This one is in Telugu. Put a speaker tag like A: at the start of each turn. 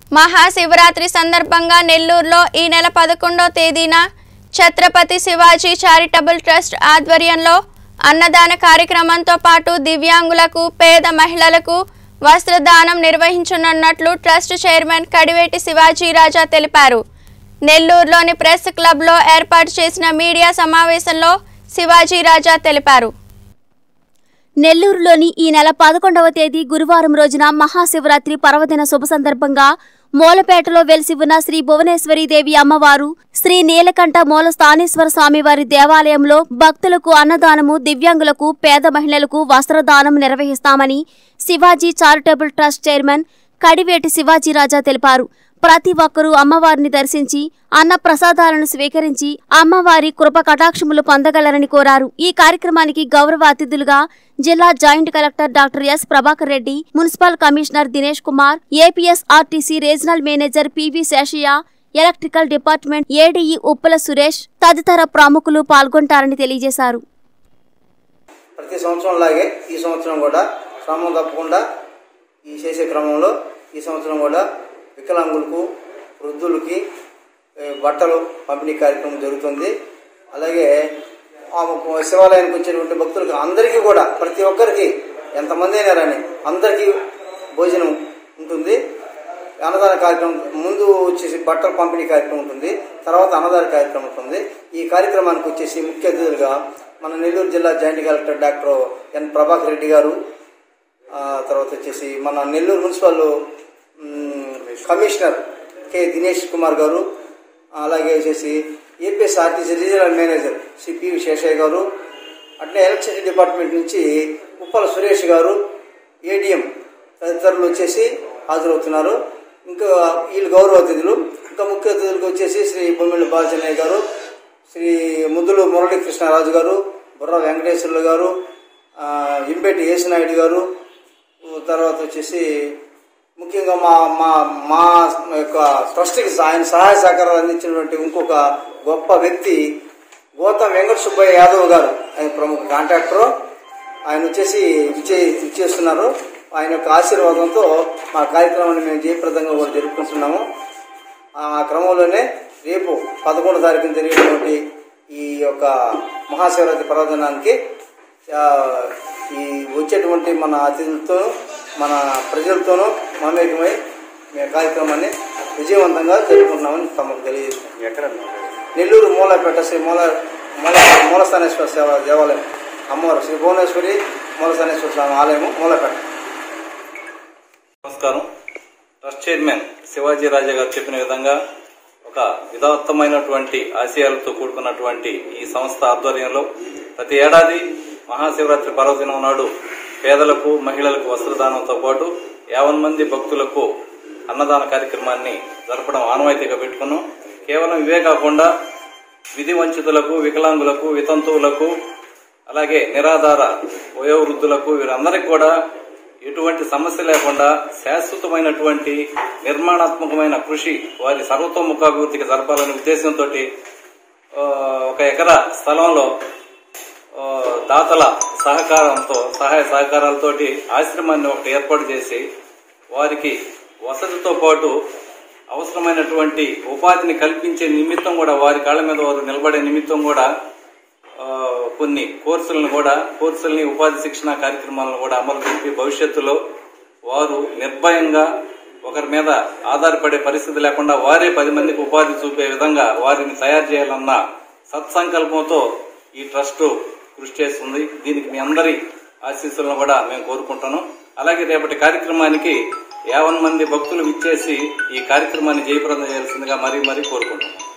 A: మహాశివరాత్రి సందర్భంగా నెల్లూరులో ఈ నెల పదకొండో తేదీన ఛత్రపతి శివాజీ చారిటబుల్ ట్రస్ట్ ఆధ్వర్యంలో అన్నదాన కార్యక్రమంతో పాటు దివ్యాంగులకు పేద మహిళలకు వస్త్రదానం నిర్వహించనున్నట్లు ట్రస్ట్ చైర్మన్ కడివేటి శివాజీ రాజా తెలిపారు నెల్లూరులోని ప్రెస్ క్లబ్లో ఏర్పాటు చేసిన మీడియా సమావేశంలో శివాజీ రాజా తెలిపారు
B: నెల్లూరులోని ఈ నెల పదకొండవ తేదీ గురువారం రోజున మహాశివరాత్రి పర్వదిన శుభ సందర్భంగా మూలపేటలో వెలిసి ఉన్న శ్రీ భువనేశ్వరి దేవి అమ్మవారు శ్రీ నీలకంఠ మూల స్థానేశ్వర స్వామి వారి దేవాలయంలో భక్తులకు అన్నదానము దివ్యాంగులకు పేద మహిళలకు వస్త్రదానం నిర్వహిస్తామని Shivaji charitable trust chairman Kadiveti Shivaji Raja తెలిపారు ప్రతి ఒక్కరూ అమ్మవారిని దర్శించి అన్న ప్రసాదాలను స్వీకరించి అమ్మవారి కృప కటాక్షములు పొందగలరని కోరారు ఈ కార్యక్రమానికి గౌరవ అతిథులుగా జిల్లా joint collector doctor S Prabhakar Reddy municipal commissioner Dinesh Kumar APS RTC regional manager PV Seshaiah electrical department ADE Uppala Suresh తదితర ప్రముఖులు పాల్గొంటారని తెలియజేశారు
C: ప్రతి సంవత్సరం లాగే ఈ సంవత్సరం కూడా క్రమం తప్పకుండా ఈ చేసే క్రమంలో ఈ సంవత్సరం కూడా వికలాంగులకు వృద్ధులకి ఏ, బట్టలు పంపిణీ కార్యక్రమం జరుగుతుంది అలాగే ఆ శివాలయానికి వచ్చినటువంటి భక్తులకు అందరికీ కూడా ప్రతి ఒక్కరికి ఎంతమంది అయినా రాని అందరికీ భోజనం ఉంటుంది అన్నదాన కార్యక్రమం ముందు వచ్చేసి బట్టల పంపిణీ కార్యక్రమం ఉంటుంది తర్వాత అన్నదాన కార్యక్రమం ఉంటుంది ఈ కార్యక్రమానికి వచ్చేసి ముఖ్య అతిథులుగా మన నెల్లూరు జిల్లా joint collector doctor N Prabhakar Reddy garu ఆ, తర్వాత వచ్చేసి మన నెల్లూరు మున్సిపల్ మ్, కమిషనర్ కె దినేష్ కుమార్ గారు అలాగే వచ్చేసి APS RTC regional manager C P Seshaiah garu అట్లే ఎలక్ట్రిసిటీ డిపార్ట్మెంట్ నుంచి ఉప్పల సురేష్ గారు ఏడిఎం తదితరులు వచ్చేసి హాజరవుతున్నారు ఇంకా వీళ్ళు గౌరవ అతిథులు ఇంకా ముఖ్య అతిథులకు వచ్చేసి శ్రీ బొమ్మిళ్ళ బాలచన్నయ్య గారు శ్రీ ముద్దులు మురళీకృష్ణరాజు గారు బుర్ర వెంకటేశ్వర్లు గారు ఆ, ఇంబేటి యేసునాయుడు గారు తర్వాత వచ్చేసి ముఖ్యంగా మా మా మా యొక్క ట్రస్ట్కి ఆయన సహాయ సహకారాలు అందించినటువంటి ఇంకొక గొప్ప వ్యక్తి గౌతమ్ వెంకట సుబ్బయ్య యాదవ్ గారు ఆయన ప్రముఖ కాంట్రాక్టర్ ఆయన వచ్చేసి ఇచ్చే ఇచ్చేస్తున్నారు ఆయన యొక్క ఆశీర్వాదంతో మా కార్యక్రమాన్ని మేము జయప్రదంగా కూడా జరుపుకుంటున్నాము ఆ క్రమంలోనే రేపు పదకొండో తారీఖున జరిగేటువంటి ఈ యొక్క మహాశివరాత్రి పర్వదినానికి ఆ, ఈ వచ్చేటువంటి మన అతిథులతోనూ మన ప్రజలతోనూ మమేకమై మేము కార్యక్రమాన్ని విజయవంతంగా జరుపుకుంటున్నామని తమకు తెలియజేస్తున్నాం
D: ఎక్కడ
C: నెల్లూరు మూలపేట శ్రీ మూల మూల మూలస్థానేశ్వర సేవ దేవాలయం అమ్మవారు శ్రీ భువనేశ్వరి మూలస్థానేశ్వర స్వామి ఆలయము మూలపేట
D: నమస్కారం ట్రస్ట్ చైర్మన్ శివాజీ రాజా గారు చెప్పిన విధంగా ఒక విధాత్తమైనటువంటి ఆశయాలతో కూడుకున్నటువంటి ఈ సంస్థ ఆధ్వర్యంలో ప్రతి ఏడాది మహాశివరాత్రి పర్వదినం నాడు పేదలకు మహిళలకు వస్త్రదానంతో పాటు యావన్ మంది భక్తులకు అన్నదాన కార్యక్రమాన్ని జరపడం ఆనవాయితీగా పెట్టుకున్నాం కేవలం ఇవే కాకుండా విధి వంచితులకు వికలాంగులకు వితంతువులకు అలాగే నిరాధార వయోవృద్ధులకు వీరందరికీ కూడా ఎటువంటి సమస్య లేకుండా శాశ్వతమైనటువంటి నిర్మాణాత్మకమైన కృషి వారి సర్వతోముఖాభివృద్ధికి జరపాలనే ఉద్దేశంతో ఒక ఎకరా స్థలంలో ఆ, దాతల సహకారంతో సహాయ సహకారాలతోటి ఆశ్రమాన్ని ఒకటి ఏర్పాటు చేసి వారికి వసతితో పాటు అవసరమైనటువంటి ఉపాధిని కల్పించే నిమిత్తం కూడా వారి కాళ్ళ మీద వారు నిలబడే నిమిత్తం కూడా ఆ, కొన్ని కోర్సులను కూడా కోర్సుల్ని ఉపాధి శిక్షణ కార్యక్రమాలను కూడా అమలు జరిపి భవిష్యత్తులో వారు నిర్భయంగా ఒకరి మీద ఆధారపడే పరిస్థితి లేకుండా వారే పది మందికి ఉపాధి చూపే విధంగా వారిని తయారు చేయాలన్న సత్సంకల్పంతో ఈ ట్రస్ట్ కృషి చేస్తుంది దీనికి మీ అందరి ఆశీస్సులను కూడా మేము కోరుకుంటున్నాం అలాగే రేపటి కార్యక్రమానికి యావన్ మంది భక్తులు విచ్చేసి ఈ కార్యక్రమాన్ని జయప్రదం చేయాల్సిందిగా మరీ మరీ కోరుకుంటున్నాం